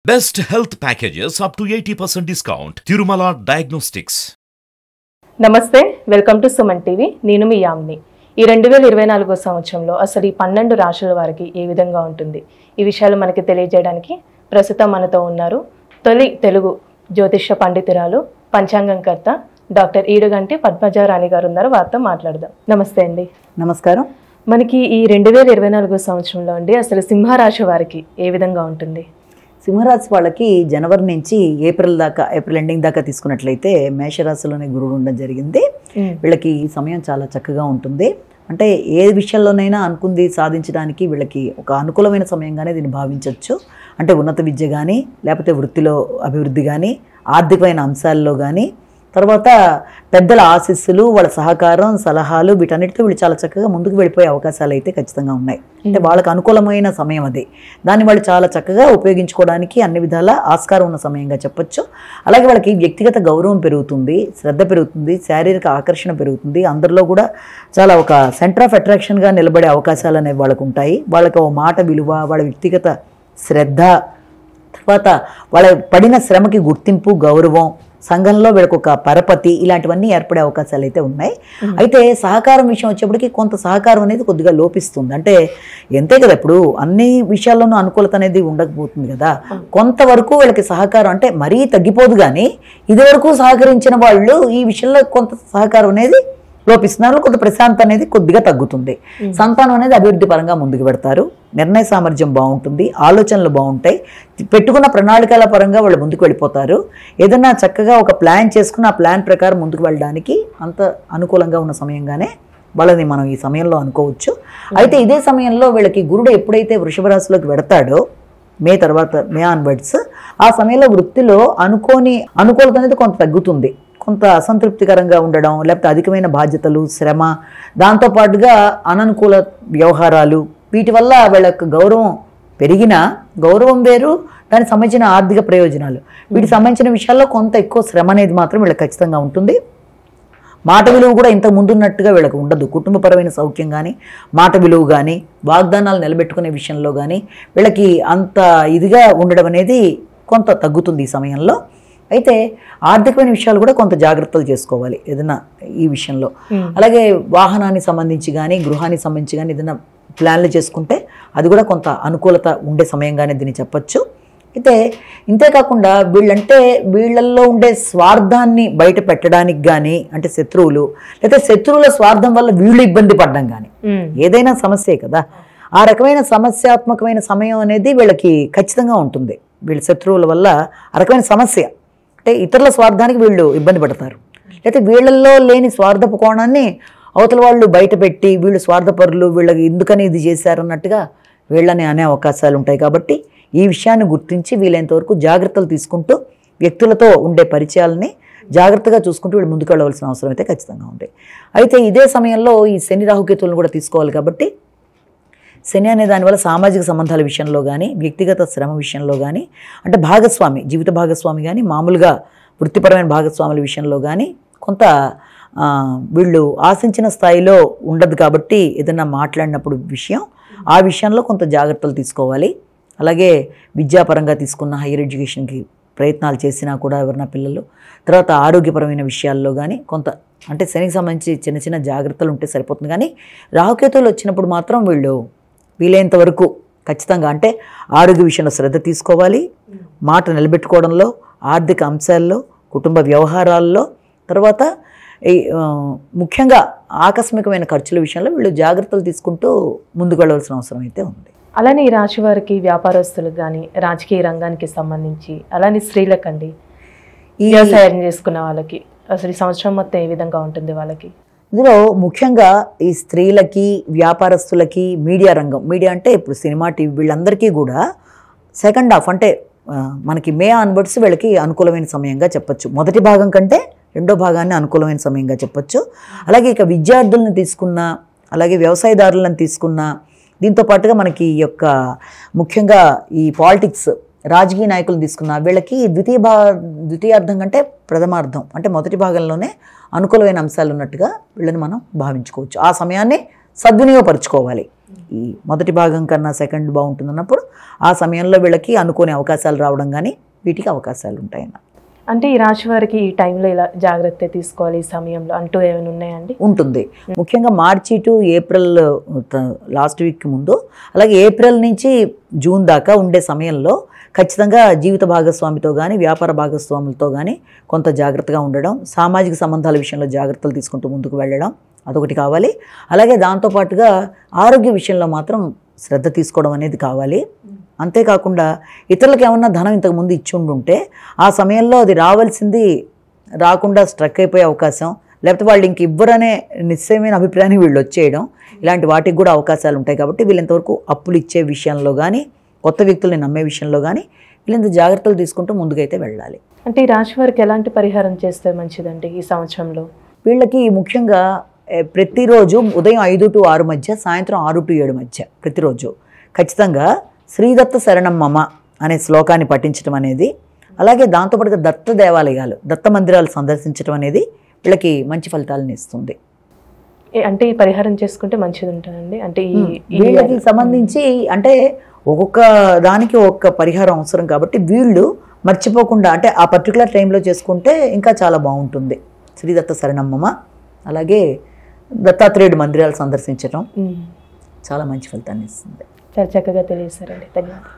Best health packages up to 80% discount. Tirumala Diagnostics. నమస్తే welcome to Suman TV నేను మీ యామ్ని ఈ రెండు వేల ఇరవై నాలుగో సంవత్సరంలో అసలు ఈ పన్నెండు రాశుల వారికి ఏ విధంగా ఉంటుంది ఈ విషయాలు మనకి తెలియజేయడానికి ప్రస్తుతం మనతో ఉన్నారు తొలి తెలుగు జ్యోతిష్య పండితురాలు పంచాంగంకర్త డాక్టర్ ఈడుగంటి పద్మజారాణి గారు ఉన్నారు వారితో మాట్లాడదాం నమస్తే అండి నమస్కారం మనకి ఈ రెండు వేల ఇరవై నాలుగో సంవత్సరంలో అండి అసలు సింహరాశి వారికి ఏ విధంగా ఉంటుంది సింహరాశి వాళ్ళకి జనవరి నుంచి ఏప్రిల్ దాకా ఏప్రిల్ ఎండింగ్ దాకా తీసుకున్నట్లయితే మేషరాశిలోనే గురుడు ఉండడం జరిగింది వీళ్ళకి ఈ సమయం చాలా చక్కగా ఉంటుంది అంటే ఏ విషయంలోనైనా అనుకుంది సాధించడానికి వీళ్ళకి ఒక అనుకూలమైన సమయంగానే దీన్ని భావించవచ్చు అంటే ఉన్నత విద్య కానీ లేకపోతే వృత్తిలో అభివృద్ధి కానీ ఆర్థికమైన అంశాల్లో కానీ తర్వాత పెద్దల ఆశీస్సులు వాళ్ళ సహకారం సలహాలు వీటన్నిటితో వీళ్ళు చాలా చక్కగా ముందుకు వెళ్ళిపోయే అవకాశాలు అయితే ఖచ్చితంగా ఉన్నాయి అంటే వాళ్ళకి అనుకూలమైన సమయం అది దాన్ని వాళ్ళు చాలా చక్కగా ఉపయోగించుకోవడానికి అన్ని విధాల ఆస్కారం ఉన్న సమయంగా చెప్పొచ్చు అలాగే వాళ్ళకి వ్యక్తిగత గౌరవం పెరుగుతుంది శ్రద్ధ పెరుగుతుంది శారీరక ఆకర్షణ పెరుగుతుంది అందరిలో కూడా చాలా ఒక సెంటర్ ఆఫ్ అట్రాక్షన్గా నిలబడే అవకాశాలు అనేవి వాళ్ళకు ఉంటాయి వాళ్ళకి ఒక మాట విలువ వాళ్ళ వ్యక్తిగత శ్రద్ధ తర్వాత వాళ్ళ పడిన శ్రమకి గుర్తింపు గౌరవం సంఘంలో వీళ్ళకి ఒక పరపతి ఇలాంటివన్నీ ఏర్పడే అవకాశాలు అయితే ఉన్నాయి అయితే సహకారం విషయం వచ్చేప్పటికి కొంత సహకారం అనేది కొద్దిగా లోపిస్తుంది అంటే ఎంతే కదా ఇప్పుడు అన్ని విషయాల్లోనూ అనుకూలత అనేది ఉండకపోతుంది కదా కొంతవరకు వీళ్ళకి సహకారం అంటే మరీ తగ్గిపోదు కానీ ఇదివరకు సహకరించిన వాళ్ళు ఈ విషయంలో కొంత సహకారం అనేది లోపిస్తున్నారు కొంత ప్రశాంతత అనేది కొద్దిగా తగ్గుతుంది సంతానం అనేది అభివృద్ధి పరంగా ముందుకు పెడతారు నిర్ణయ సామర్థ్యం బాగుంటుంది ఆలోచనలు బాగుంటాయి పెట్టుకున్న ప్రణాళికల పరంగా వాళ్ళు ముందుకు వెళ్ళిపోతారు ఏదైనా చక్కగా ఒక ప్లాన్ చేసుకుని ఆ ప్లాన్ ప్రకారం ముందుకు వెళ్ళడానికి అంత అనుకూలంగా ఉన్న సమయంగానే వాళ్ళని మనం ఈ సమయంలో అనుకోవచ్చు అయితే ఇదే సమయంలో వీళ్ళకి గురుడు ఎప్పుడైతే వృషభ రాశిలోకి వెడతాడో మే తర్వాత మే ఆన్వర్డ్స్ ఆ సమయంలో వృత్తిలో అనుకోని అనుకూలత అనేది కొంత తగ్గుతుంది కొంత అసంతృప్తికరంగా ఉండడం లేకపోతే అధికమైన బాధ్యతలు శ్రమ దాంతోపాటుగా అననుకూల వ్యవహారాలు వీటి వల్ల వీళ్ళ యొక్క గౌరవం పెరిగినా గౌరవం వేరు దానికి సంబంధించిన ఆర్థిక ప్రయోజనాలు వీటికి సంబంధించిన విషయాల్లో కొంత ఎక్కువ శ్రమ అనేది మాత్రం వీళ్ళకి ఖచ్చితంగా ఉంటుంది మాట విలువ కూడా ఇంతకు ముందున్నట్టుగా వీళ్ళకి ఉండదు కుటుంబపరమైన సౌఖ్యం కానీ మాట విలువ కానీ వాగ్దానాలు నిలబెట్టుకునే విషయంలో కానీ వీళ్ళకి అంత ఇదిగా ఉండడం అనేది కొంత తగ్గుతుంది ఈ సమయంలో అయితే ఆర్థికమైన విషయాలు కూడా కొంత జాగ్రత్తలు చేసుకోవాలి ఏదైనా ఈ విషయంలో అలాగే వాహనానికి సంబంధించి కానీ గృహానికి సంబంధించి కానీ ఏదైనా ప్లాన్లు చేసుకుంటే అది కూడా కొంత అనుకూలత ఉండే సమయంగానే దీన్ని చెప్పొచ్చు అయితే ఇంతేకాకుండా వీళ్ళంటే వీళ్ళల్లో ఉండే స్వార్థాన్ని బయట పెట్టడానికి కానీ అంటే శత్రువులు లేదా శత్రువుల స్వార్థం వల్ల వీళ్ళు ఇబ్బంది పడడం కానీ ఏదైనా సమస్యే కదా ఆ రకమైన సమస్యాత్మకమైన సమయం అనేది వీళ్ళకి ఖచ్చితంగా ఉంటుంది వీళ్ళ శత్రువుల వల్ల ఆ రకమైన సమస్య అంటే ఇతరుల స్వార్థానికి వీళ్ళు ఇబ్బంది పడతారు లేకపోతే వీళ్ళల్లో లేని స్వార్థపు కోణాన్ని అవతల వాళ్ళు బయట పెట్టి వీళ్ళు స్వార్థపరులు వీళ్ళకి ఎందుకని ఇది చేశారన్నట్టుగా వీళ్ళని అనే అవకాశాలు ఉంటాయి కాబట్టి ఈ విషయాన్ని గుర్తించి వీలైనంత వరకు జాగ్రత్తలు తీసుకుంటూ వ్యక్తులతో ఉండే పరిచయాలని జాగ్రత్తగా చూసుకుంటూ వీళ్ళు ముందుకు వెళ్ళవలసిన అవసరం అయితే ఖచ్చితంగా ఉంది అయితే ఇదే సమయంలో ఈ శని రాహుకేతులను కూడా తీసుకోవాలి కాబట్టి శని అనే దానివల్ల సామాజిక సంబంధాల విషయంలో కానీ వ్యక్తిగత శ్రమ విషయంలో కానీ అంటే భాగస్వామి జీవిత భాగస్వామి కానీ మామూలుగా వృత్తిపరమైన భాగస్వాముల విషయంలో కానీ కొంత ఆ, వీళ్ళు ఆశించిన స్థాయిలో ఉండదు కాబట్టి ఏదైనా మాట్లాడినప్పుడు విషయం ఆ విషయంలో కొంత జాగ్రత్తలు తీసుకోవాలి అలాగే విద్యాపరంగా తీసుకున్న హైయర్ ఎడ్యుకేషన్కి ప్రయత్నాలు చేసినా కూడా ఎవరైనా పిల్లలు తర్వాత ఆరోగ్యపరమైన విషయాల్లో కానీ కొంత అంటే శనికి సంబంధించి చిన్న చిన్న జాగ్రత్తలు ఉంటే సరిపోతుంది కానీ రాహుకేతువులు వచ్చినప్పుడు మాత్రం వీళ్ళు వీలైనంత వరకు ఖచ్చితంగా అంటే ఆరోగ్య విషయంలో శ్రద్ధ తీసుకోవాలి మాట నిలబెట్టుకోవడంలో ఆర్థిక అంశాల్లో కుటుంబ వ్యవహారాల్లో తర్వాత ఈ ఆ, ముఖ్యంగా ఆకస్మికమైన ఖర్చుల విషయంలో వీళ్ళు జాగ్రత్తలు తీసుకుంటూ ముందుకు వెళ్ళవలసిన అవసరం అయితే ఉంది అలానే ఈ రాశి వారికి వ్యాపారస్తులకు కానీ రాజకీయ రంగానికి సంబంధించి అలానే స్త్రీలకండి ఈ వ్యవసాయం చేసుకున్న వాళ్ళకి అసలు ఈ సంవత్సరం మొత్తం ఏ విధంగా ఉంటుంది వాళ్ళకి ఇందులో ముఖ్యంగా ఈ స్త్రీలకి వ్యాపారస్తులకి మీడియా రంగం మీడియా అంటే ఇప్పుడు సినిమా టీవీ వీళ్ళందరికీ కూడా సెకండ్ హాఫ్ అంటే ఆ, మనకి మే ఆన్వర్డ్స్ వీళ్ళకి అనుకూలమైన సమయంగా చెప్పొచ్చు మొదటి భాగం కంటే రెండో భాగాన్ని అనుకూలమైన సమయంగా చెప్పొచ్చు అలాగే ఇక విద్యార్థులను తీసుకున్న అలాగే వ్యవసాయదారులను తీసుకున్న దీంతో పాటుగా మనకి ఈ యొక్క ముఖ్యంగా ఈ పాలిటిక్స్ రాజకీయ నాయకులు తీసుకున్న వీళ్ళకి ద్వితీయ భా ద్వితీయార్థం కంటే ప్రథమార్థం అంటే మొదటి భాగంలోనే అనుకూలమైన అంశాలు ఉన్నట్టుగా వీళ్ళని మనం భావించుకోవచ్చు ఆ సమయాన్ని సద్వినియోగపరచుకోవాలి ఈ మొదటి భాగం కన్నా సెకండ్ బాగుంటుంది అన్నప్పుడు ఆ సమయంలో వీళ్ళకి అనుకోని అవకాశాలు రావడం కానీ వీటికి అవకాశాలు ఉంటాయన్న అంటే ఈ రాశి వారికి ఈ టైంలో ఇలా జాగ్రత్త తీసుకోవాలి ఈ సమయంలో అంటూ ఏమైనా ఉన్నాయండి ఉంటుంది ముఖ్యంగా మార్చి టు ఏప్రిల్ లాస్ట్ వీక్ ముందు అలాగే ఏప్రిల్ నుంచి జూన్ దాకా ఉండే సమయంలో ఖచ్చితంగా జీవిత భాగస్వామితో కానీ వ్యాపార భాగస్వాములతో కానీ కొంత జాగ్రత్తగా ఉండడం సామాజిక సంబంధాల విషయంలో జాగ్రత్తలు తీసుకుంటూ ముందుకు వెళ్ళడం అదొకటి కావాలి అలాగే దాంతోపాటుగా ఆరోగ్య విషయంలో మాత్రం శ్రద్ధ తీసుకోవడం అనేది కావాలి అంతేకాకుండా ఇతరులకు ఏమన్నా ధనం ఇంతకుముందు ఇచ్చి ఉండుంటే ఆ సమయంలో అది రావాల్సింది రాకుండా స్ట్రక్ అయిపోయే అవకాశం లేకపోతే వాళ్ళు ఇంక ఇవ్వరనే నిశ్చయమైన అభిప్రాయానికి వీళ్ళు వచ్చేయడం ఇలాంటి వాటికి కూడా అవకాశాలు ఉంటాయి కాబట్టి వీళ్ళంతవరకు అప్పులు ఇచ్చే విషయంలో కానీ కొత్త వ్యక్తుల్ని నమ్మే విషయంలో కానీ వీళ్ళంత జాగ్రత్తలు తీసుకుంటూ ముందుకైతే వెళ్ళాలి అంటే ఈ రాశి వారికి ఎలాంటి పరిహారం చేస్తే మంచిదండి ఈ సంవత్సరంలో వీళ్ళకి ముఖ్యంగా ఏ, ప్రతిరోజు ఉదయం ఐదు టు ఆరు మధ్య సాయంత్రం ఆరు టు ఏడు మధ్య ప్రతిరోజు ఖచ్చితంగా శ్రీదత్త శరణం మమ అనే శ్లోకాన్ని పఠించడం అనేది అలాగే దాంతోపాటుగా దత్త దేవాలయాలు దత్త మందిరాలు సందర్శించడం అనేది వీళ్ళకి మంచి ఫలితాలను ఇస్తుంది ఏ- అంటే ఈ పరిహారం చేసుకుంటే మంచిది ఉంటుందండి అంటే ఈ ఈ వీళ్ళకి సంబంధించి అంటే ఒక్కొక్క దానికి ఒక్క పరిహారం అవసరం కాబట్టి వీళ్ళు మర్చిపోకుండా అంటే ఆ పర్టికులర్ టైంలో చేసుకుంటే ఇంకా చాలా బాగుంటుంది శ్రీదత్త శరణమ్మమ్మ అలాగే దత్తాత్రేయుడు మందిరాలు సందర్శించడం ఉమ్. చాలా మంచి ఫలితాన్ని ఇస్తుంది చాలా చక్కగా తెలియజేశారండి ధన్యవాదాలు